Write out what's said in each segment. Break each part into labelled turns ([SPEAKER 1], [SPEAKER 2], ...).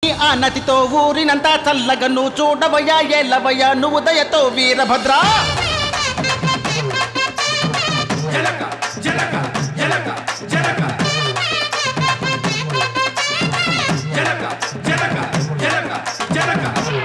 [SPEAKER 1] ఆ నదితో ఊరినంతా చల్లగా నువ్వు చూడవయ్యా ఏలవయ్యా నువ్వు దయతో వీరభద్ర
[SPEAKER 2] జలక జలక జలక జలక జలక జలక జలక జలక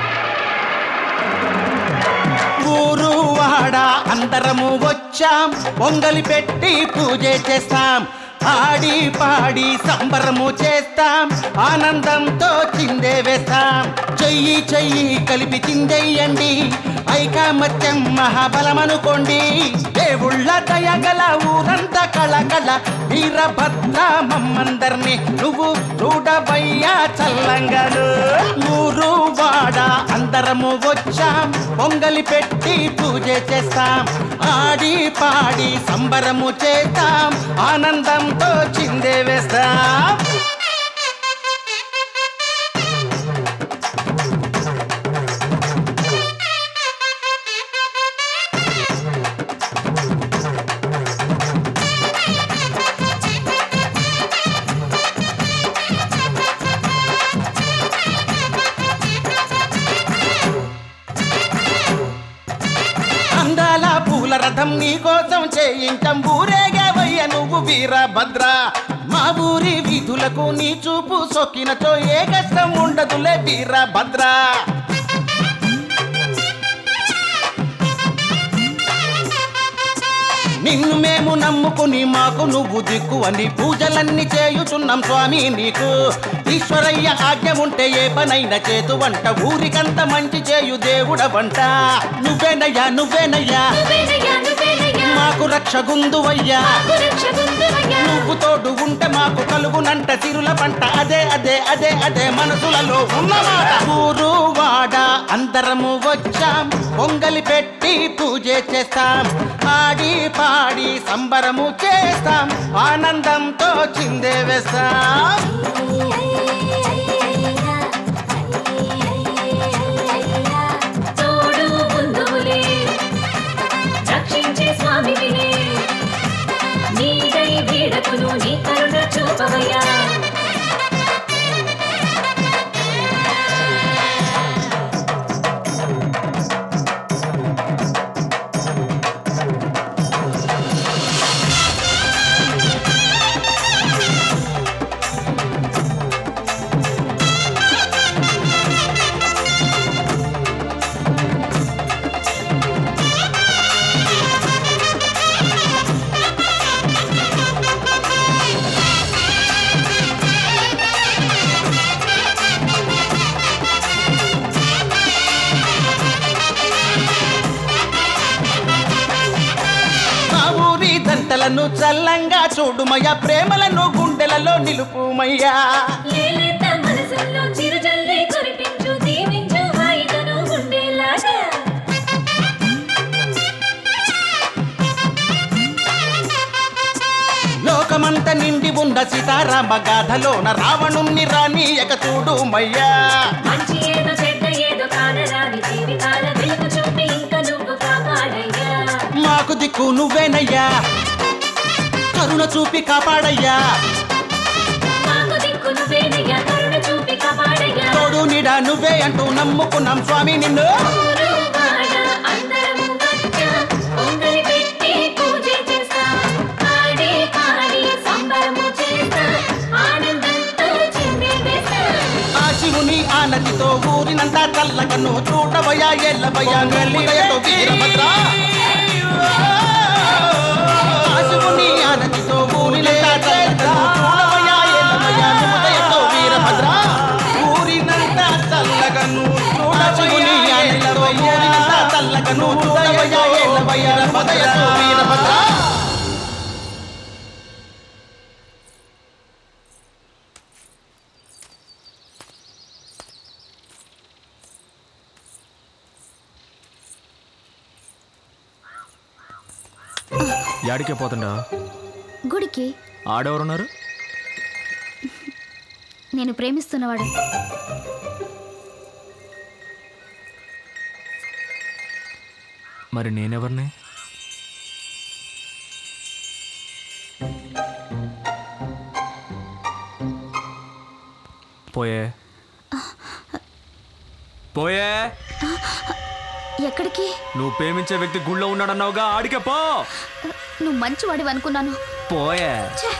[SPEAKER 1] ఊరు వాడ అందరము వచ్చాం పొంగలి పెట్టి పూజ చేస్తాం ఆడి పాడి సంబరము చేస్తాం ఆనందంతో చిందే వేస్తాం చెయ్యి చెయ్యి కలిపి చిందెయ్యండి ఐకామత్యం మహాబలమనుకోండి దేవుళ్ళ దయగల ఊరంతా కళకళ వీరభద్ర మమ్మందర్ని నువ్వు చూడబయ్యా చల్లంగలు ఊరు వాడ అందరము వచ్చాం పొంగలి పెట్టి పూజ చేస్తాం ఆడి పాడి సంబరము చేస్తాం ఆనందంతో చిందే వేస్తాం అందాల పూల రథం నీ కోసం చేయించం ఊరేగవయ్య నువ్వు వీరభద్ర మా ఊరి వీధులకు నీ చూపు సొక్కినతో ఏ కష్టం ఉండదులే వీరభద్ర నిన్ను మేము నమ్ముకుని మాకు నువ్వు దిక్కు అని పూజలన్నీ చేయుచున్నాం స్వామి నీకు ఈశ్వరయ్య ఆజ్ఞ ఉంటే ఏ పనైనా చేతు వంట ఊరికంత మంచి చేయు దేవుడ వంట నువ్వేనయ్యా నువ్వేనయ్యా
[SPEAKER 3] నువ్వేనయ్యా, నువ్వేనయ్యా,
[SPEAKER 1] మాకు రక్షగుందువయ్యా
[SPEAKER 3] మాకు రక్షకుందువయ్యా.
[SPEAKER 1] నువ్వు తోడు ఉంటే మాకు కలుగునంట సిరుల పంట అదే అదే అదే అదే మనసులలో ఉన్నమాట ఊరు వాడ అందరము వచ్చాం పొంగలి పెట్టి పూజ చేస్తాం ఆడి పాడి సంబరము చేస్తాం ఆనందంతో చిందే వేస్తాం
[SPEAKER 3] తోడు బంధువులే, రక్షించే స్వామివిలే, నీడై వీడకును నీ కరుణ చూపవయ్యా
[SPEAKER 1] మా ఊరి దంటలను చల్లంగా చూడుమయ్యా ప్రేమలను గుండెలలో నిలుపుమయ్యా
[SPEAKER 3] లేలేత మనసుల్లో చిరుజల్లి కురిపించు దీవించు హాయిగను ఉండేలాగా
[SPEAKER 1] లోకమంత నిండి ఉన్న సీతారామ గాథలోన రావణుణ్ణి రానీయక చూడుమయ్యా
[SPEAKER 3] మంచి ఏదో చెడ్డ ఏదో కానరాని జీవితాల వెలుగు చూపి ఇంకా నువ్వు కాపాడయ్యా
[SPEAKER 1] మాకు దిక్కు నువ్వేనయ్యా కరుణ చూపి కాపాడయ్యా
[SPEAKER 3] మాకు దిక్కు నువ్వేనయ్యా కరుణ చూపి కాపాడయ్యా
[SPEAKER 1] తోడు నీడ నువ్వే అంటూ నమ్ముకున్నాం స్వామి నిన్ను
[SPEAKER 3] ఊరు వాడ అందరము వచ్చాం, పొంగలి పెట్టి పూజ చేస్తాం. పాడి పాడి సంబరము చేస్తాం, ఆనందంతో చిందే వేస్తాం.
[SPEAKER 1] ఆ శివుని ఆనతితో ఊరినంతా చల్లగను చూడవయ్యా ఎల్లవయ్యా నెల్లిదయతో వీరభద్ర ఆ శివుని ఆనతితో ఊరినంతా చల్లగను చూడవయ్యా ఎల్లవయ్యా నువ్వుదయతో వీరభద్ర ఊరినంతా చల్లగను చూడవయ్యా ఎల్లవయ్యా ఊరినంతా చల్లగను చూడవయ్యా ఎల్లవయ్యా నువ్వుదయతో వీరభద్ర
[SPEAKER 4] యాడికే పోతుండా
[SPEAKER 5] గుడికి
[SPEAKER 4] ఆడెవరున్నారు
[SPEAKER 5] నేను ప్రేమిస్తున్నవాడు
[SPEAKER 4] మరి నేనెవరిని పోయే పోయే
[SPEAKER 5] ఎక్కడికి
[SPEAKER 4] నువ్వు ప్రేమించే వ్యక్తి గుళ్ళో ఉన్నాడన్నావుగా ఆడికే పో
[SPEAKER 5] నువ్వు మంచివాడివి అనుకున్నాను
[SPEAKER 4] పోయే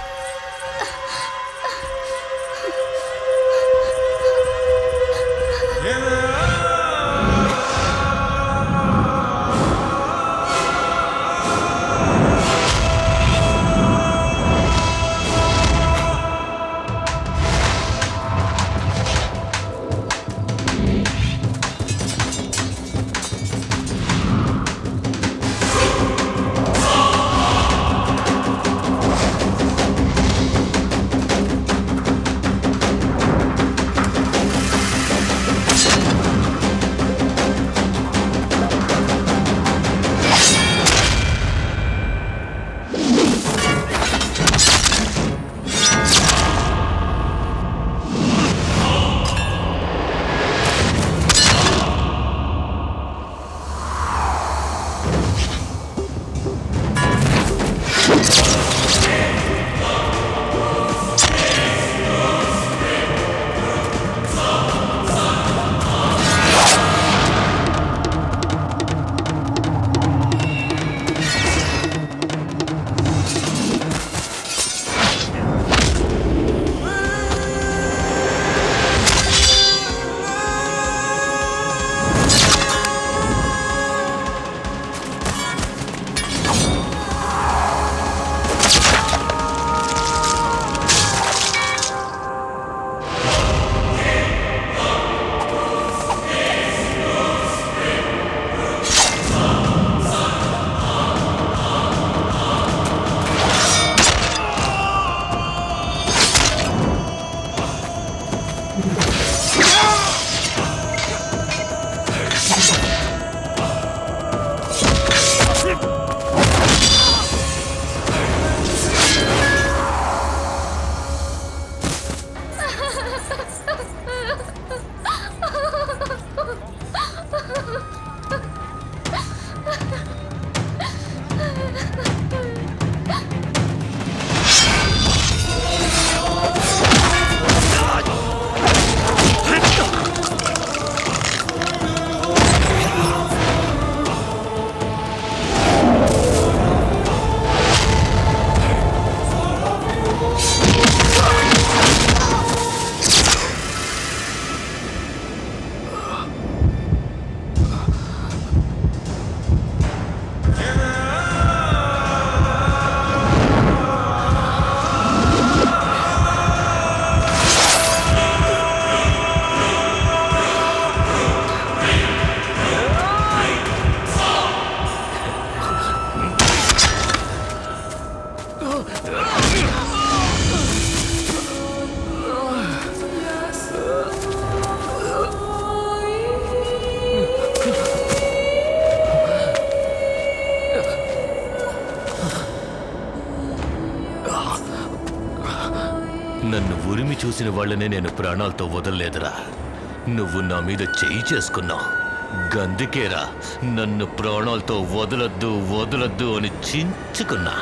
[SPEAKER 6] నన్ను ఉరిమి చూసిన వాళ్ళనే నేను ప్రాణాలతో వదలలేదురా నువ్వు నా మీద చేయి చేసుకున్నావు గందుకేరా నన్ను ప్రాణాలతో వదలొద్దు వదలొద్దు అని చించుకున్నా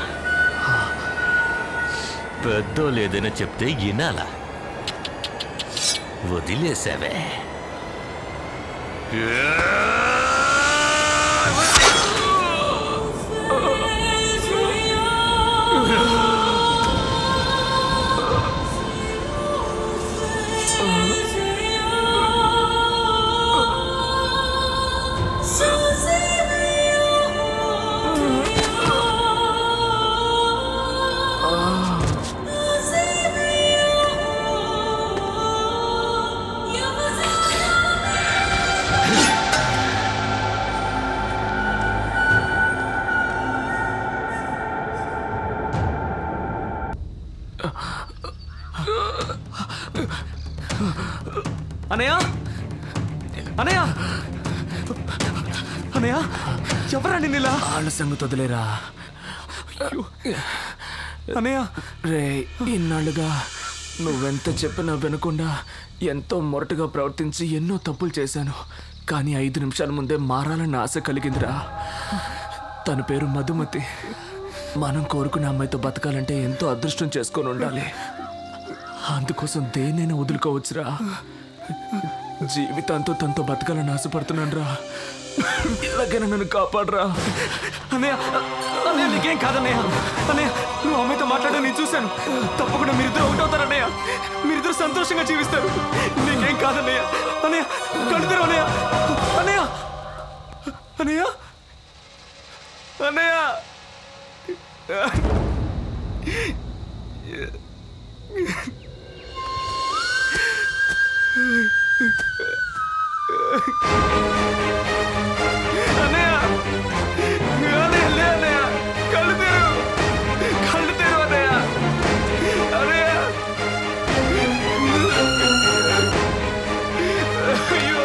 [SPEAKER 6] పెద్దోళ్ళు ఏదైనా చెప్తే వినాలా వదిలేసావే
[SPEAKER 4] అనయ్య అనయ్య అనయ్య ఎవరండి నీలా
[SPEAKER 7] వాళ్ళ సంగతి వదిలేరా
[SPEAKER 4] అనయ్య
[SPEAKER 7] రే ఇన్నాళ్ళుగా నువ్వెంత చెప్పినా వినకుండా ఎంతో మొరటుగా ప్రవర్తించి ఎన్నో తప్పులు చేశాను కానీ ఐదు నిమిషాల ముందే మారాలన్న ఆశ కలిగిందిరా తన పేరు మధుమతి మనం కోరుకునే అమ్మాయితో బతకాలంటే ఎంతో అదృష్టం చేసుకొని ఉండాలి అందుకోసం దేన్నైనా వదులుకోవచ్చురా జీవితాంతో తనతో బతకాలని ఆశపడుతున్నాను రా ఎలాగైనా నన్ను కాపాడరా
[SPEAKER 4] అన్నయ్య అన్నయ్య నీకేం కాదన్నయ్య అన్నయ్య నువ్వు అమ్మాయితో మాట్లాడడం నేను చూశాను తప్పకుండా మీరిద్దరు ఒకటవుతారన్నయ్య మీరిద్దరు సంతోషంగా జీవిస్తారు నీకేం కాదన్నయ్య అన్నయ్య కలుతారు అన్నయ్య అన్నయ్య అన్నయ్య అన్నయ్య అన్నయ్య అన్నయ్య లే అన్నయ్య కళ్ళు తెరు కళ్ళు తెరు అన్నయ్య అన్నయ్య అయ్యో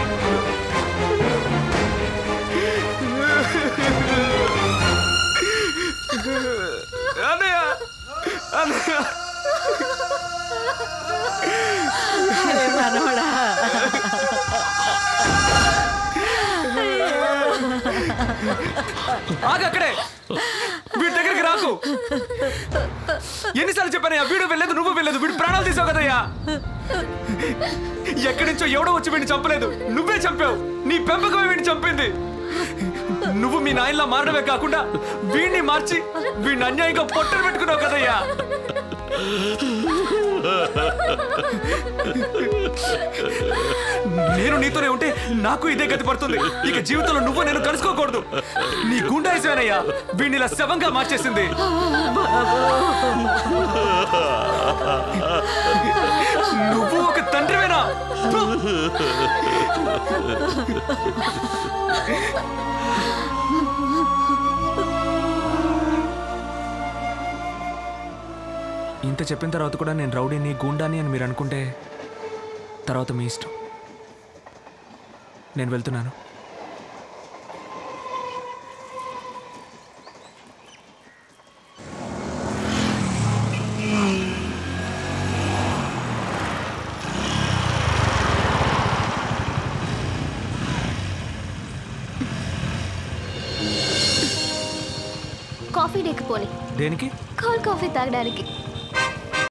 [SPEAKER 4] అన్నయ్య అన్నయ్య ఆగు అక్కడే వీడి దగ్గరికి రాకు ఎన్నిసార్లు చెప్పానయ్యా వీడు వెళ్ళలేదు నువ్వు వెళ్ళలేదు వీడు ప్రాణాలు తీసావు కదయ్యా ఎక్కడి నుంచో ఎవడో వచ్చి వీడిని చంపలేదు నువ్వే చంపావు నీ పెంపకమే వీడిని చంపింది నువ్వు మీ నాయనలా మారడమే కాకుండా వీడిని మార్చి వీడిని అన్యాయంగా పొట్టలు పెట్టుకున్నావు కదయ్యా నేను నీతోనే ఉంటే నాకు ఇదే గతి పడుతుంది ఇక జీవితంలో నువ్వు నేను కలుసుకోకూడదు నీ గుండాయిసేనయ్యా వీడిని ఇలా శవంగా మార్చేసింది నువ్వు ఒక తండ్రివేనా ఫు! ఇంత చెప్పిన తర్వాత కూడా నేను రౌడీని గూండాని అని మీరు అనుకుంటే తర్వాత మీ ఇష్టం నేను వెళ్తున్నాను
[SPEAKER 5] కాఫీ డేకి పోని
[SPEAKER 4] దేనికి
[SPEAKER 5] కోల్డ్ కాఫీ తాగడానికి